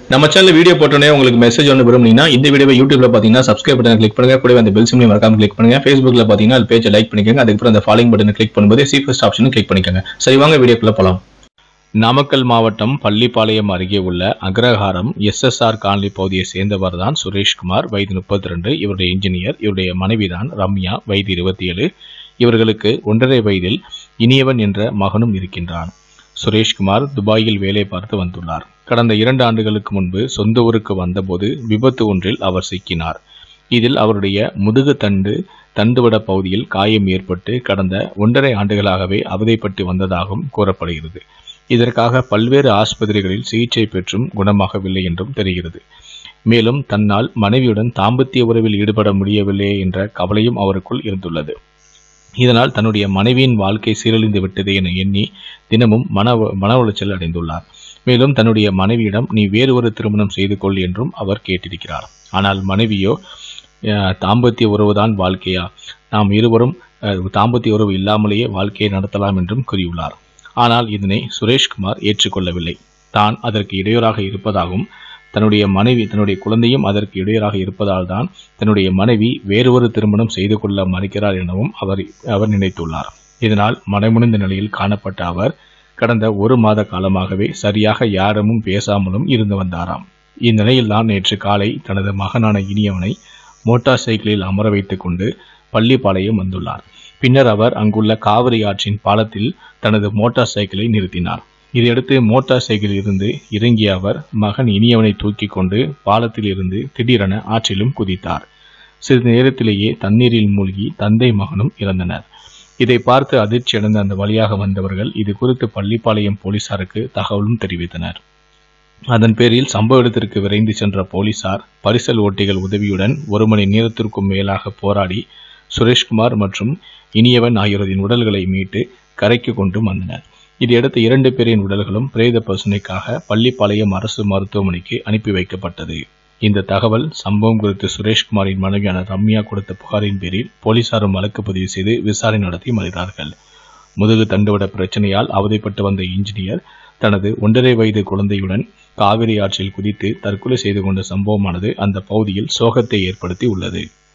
நம்ம channel video போட்டோன்னே உங்களுக்கு மெசேஜ் ஒன்று விரும்புனீங்கன்னா இந்த வீடியோவை யூடியூப்ல பார்த்தீங்கன்னா சப்ஸ்கிரைப் பட்டன் கிளிக் பண்ணுங்க கூடவே அந்த பெல் சிம்லையும் மறக்காம கிளிக் பண்ணுங்க ஃபேஸ்புக்ல பார்த்தீங்கன்னா அது பேஜை லைக் பண்ணிக்கோங்க அதுக்கப்புறம் அந்த ஃபாலோயிங் பட்டனை கிளிக் பண்ணும்போது சி ஃபர்ஸ்ட் ஆப்ஷனும் கிளிக் பண்ணிக்கோங்க சரி வாங்க வீடியோக்குள்ள போலாம் நாமக்கல் மாவட்டம் பள்ளிப்பாளையம் அருகே உள்ள அக்ரஹாரம் எஸ்எஸ்ஆர் காலனி பகுதியை சேர்ந்தவர் தான் சுரேஷ்குமார் வயது முப்பத்தி ரெண்டு இவருடைய இன்ஜினியர் இவருடைய மனைவிதான் ரம்யா வயது இருபத்தி ஏழு இவர்களுக்கு ஒன்றரை வயதில் இனியவன் என்ற மகனும் இருக்கின்றான் சுரேஷ்குமார் துபாயில் வேலை பார்த்து வந்துள்ளார் கடந்த இரண்டு ஆண்டுகளுக்கு முன்பு சொந்த ஊருக்கு வந்தபோது விபத்து ஒன்றில் அவர் சிக்கினார் இதில் அவருடைய முதுகு தண்டு தண்டுவட பகுதியில் காயம் ஏற்பட்டு கடந்த ஒன்றரை ஆண்டுகளாகவே அவதைப்பட்டு வந்ததாகவும் கூறப்படுகிறது இதற்காக பல்வேறு ஆஸ்பத்திரிகளில் சிகிச்சை பெற்றும் குணமாகவில்லை என்றும் தெரிகிறது மேலும் தன்னால் மனைவியுடன் தாம்பத்திய உறவில் ஈடுபட முடியவில்லை என்ற கவலையும் அவருக்குள் இருந்துள்ளது இதனால் தன்னுடைய மனைவியின் வாழ்க்கை சீரழிந்து விட்டது என எண்ணி தினமும் மன மன உளைச்சல் அடைந்துள்ளார் மேலும் தன்னுடைய மனைவியிடம் நீ வேறு ஒரு திருமணம் செய்து கொள் என்றும் அவர் கேட்டிருக்கிறார் ஆனால் மனைவியோ "அஹ், தாம்பத்திய உறவுதான் வாழ்க்கையா நாம் இருவரும் அஹ், தாம்பத்திய உறவு இல்லாமலேயே வாழ்க்கையை நடத்தலாம் என்றும் கூறியுள்ளார் ஆனால் இதனை சுரேஷ்குமார் ஏற்றுக்கொள்ளவில்லை தான் அதற்கு இடையூறாக இருப்பதாகவும் தன்னுடைய மனைவி தன்னுடைய குழந்தையும் அதற்கு இடையூறாக இருப்பதால் தான் தன்னுடைய மனைவி வேறு ஒரு திருமணம் செய்து கொள்ள மறுக்கிறார் எனவும் அவர் அவர் நினைத்துள்ளார் இதனால் மனமுணிந்த நிலையில் காணப்பட்ட அவர் கடந்த ஒரு மாத காலமாகவே சரியாக யாரிடமும் பேசாமலும் இருந்து வந்தாராம் இந்நிலையில் தான் நேற்று காலை தனது மகனான இனியவனை மோட்டார் சைக்கிளில் அமர வைத்துக் கொண்டு பள்ளிப்பாளையம் வந்துள்ளார் பின்னர் அவர் அங்குள்ள காவிரி ஆற்றின் பாலத்தில் தனது மோட்டார் சைக்கிளை நிறுத்தினார் இதையடுத்து மோட்டார் சைக்கிளில் இருந்து இறங்கிய அவர் மகன் இனியவனை தூக்கி கொண்டு பாலத்தில் இருந்து திடீரென ஆற்றிலும் குதித்தார் சிறிது நேரத்திலேயே தண்ணீரில் மூழ்கி தந்தை மகனும் இறந்தனர் இதை பார்த்து அதிர்ச்சியடைந்த அந்த வழியாக வந்தவர்கள் இது குறித்து பள்ளிப்பாளையம் போலீசாருக்கு தகவலும் தெரிவித்தனர் அதன் பேரில் சம்பவ இடத்திற்கு விரைந்து சென்ற போலீசார் பரிசல் ஓட்டிகள் உதவியுடன் ஒரு மணி நேரத்திற்கும் மேலாக போராடி சுரேஷ்குமார் மற்றும் இனியவன் ஆகியோரின் உடல்களை மீட்டு கரைக்கு கொண்டு வந்தனர் இதையடுத்து இரண்டு பேரின் உடல்களும் பிரேத பசுனைக்காக பள்ளிப்பாளையம் அரசு மருத்துவமனைக்கு அனுப்பி வைக்கப்பட்டது இந்த தகவல் சம்பவம் குறித்து சுரேஷ்குமாரின் மனைவியான ரம்யா கொடுத்த புகாரின் பேரில் போலீசாரும் வழக்கு பதிவு செய்து விசாரணை நடத்தி வருகிறார்கள் முதுகு தண்டுவட பிரச்சனையால் அவதைப்பட்டு வந்த இன்ஜினியர் தனது ஒன்றரை வயது குழந்தையுடன் காவிரி ஆற்றில் குதித்து தற்கொலை செய்து கொண்ட சம்பவமானது அந்த பகுதியில் சோகத்தை ஏற்படுத்தி உள்ளது